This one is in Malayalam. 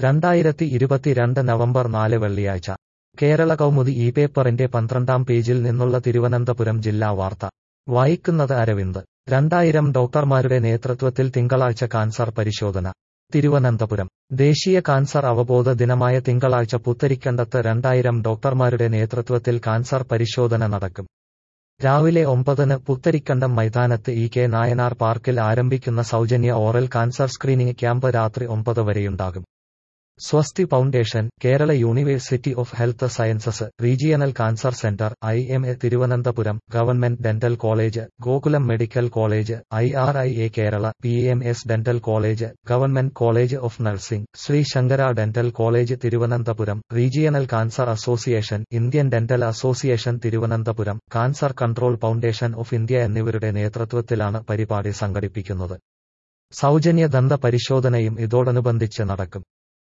രണ്ടായിരത്തി ഇരുപത്തിരണ്ട് നവംബർ നാല് വെള്ളിയാഴ്ച കേരള കൗമുദി ഈ പേപ്പറിന്റെ പന്ത്രണ്ടാം പേജിൽ നിന്നുള്ള തിരുവനന്തപുരം ജില്ലാ വാർത്ത വായിക്കുന്നത് അരവിന്ദ് രണ്ടായിരം ഡോക്ടർമാരുടെ നേതൃത്വത്തിൽ തിങ്കളാഴ്ച കാൻസർ പരിശോധന തിരുവനന്തപുരം ദേശീയ കാൻസർ അവബോധ ദിനമായ തിങ്കളാഴ്ച പുത്തരിക്കണ്ടത്ത് രണ്ടായിരം ഡോക്ടർമാരുടെ നേതൃത്വത്തിൽ കാൻസർ പരിശോധന നടക്കും രാവിലെ ഒമ്പതിന് പുത്തരിക്കണ്ടം മൈതാനത്ത് ഇ കെ നായനാർ പാർക്കിൽ ആരംഭിക്കുന്ന സൗജന്യ ഓറൽ കാൻസർ സ്ക്രീനിംഗ് ക്യാമ്പ് രാത്രി ഒമ്പത് വരെയുണ്ടാകും Swasthi foundation Kerala university of health sciences regional cancer centre I M A Thiruvananthapuram government dental college Gokulam medical college I R I A Kerala P M S dental college government college of nursing Sree Sankara dental college Thiruvananthapuram regional cancer association Indian dental association Thiruvananthapuram cancer control foundation of India എന്നിവരുടെ നേതൃത്വത്തിലാണ് പരിപാടി സംഘടിപ്പിക്കുന്നത് സൗജന്യ ദന്ത പരിശോധനയും ഇതോടനുബന്ധിച്ച് നടക്കും